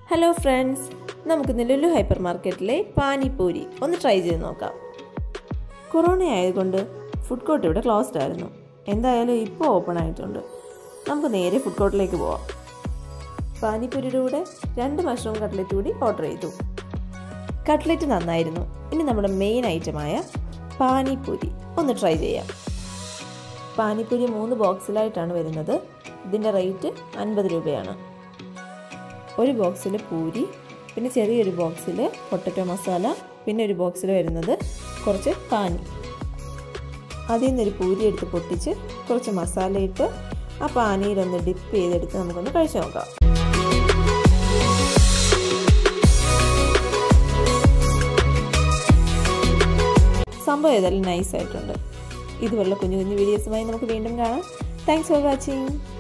hello friends നമുക്കിന്ന് Lulu hyper മാർക്കറ്റിലെ പാനിപ്പൂരി ഒന്ന് ട്രൈ ചെയ്ത് നോക്കാം കൊറോണ ആയതുകൊണ്ട് ഫുഡ് കോർട്ട് ഇവിടെ ക്ലോസ്ഡ് ആയിരുന്നു എന്തായാലും ഇപ്പോൾ ഓപ്പൺ ആയിട്ടുണ്ട് നമുക്ക് നേരെ ഫുഡ് കോർട്ടിലേക്ക് പോവാം പാനിപ്പൂരിയുടെ കൂടെ രണ്ട് മഷ്റൂം കട്ട്ലറ്റ് കൂടി ഓർഡർ ചെയ്തു കട്ട്ലറ്റ് നന്നായിരുന്നു ഇനി നമ്മുടെ മെയിൻ ഐറ്റമായ പാനിപ്പൂരി ഒന്ന് ട്രൈ ചെയ്യാം പാനിപ്പൂരി മൂന്ന് ബോക്സിലായിട്ടാണ് വരുന്നത് ഇതിൻ്റെ റേറ്റ് അൻപത് രൂപയാണ് ഒരു ബോക്സിൽ പൂരി പിന്നെ ചെറിയൊരു ബോക്സിൽ പൊട്ടറ്റോ മസാല പിന്നെ ഒരു ബോക്സിൽ വരുന്നത് കുറച്ച് പാനി അതിൽ നിന്നൊരു പൂരി എടുത്ത് പൊട്ടിച്ച് കുറച്ച് മസാല ഇട്ട് ആ പാനിയിലൊന്ന് ഡിപ്പ് ചെയ്തെടുത്ത് നമുക്കൊന്ന് കഴിച്ചു നോക്കാം സംഭവം ഏതായാലും നൈസായിട്ടുണ്ട് ഇതുപോലുള്ള കുഞ്ഞു കുഞ്ഞു വീഡിയോസുമായി നമുക്ക് വീണ്ടും കാണാം താങ്ക്സ് ഫോർ വാച്ചിങ്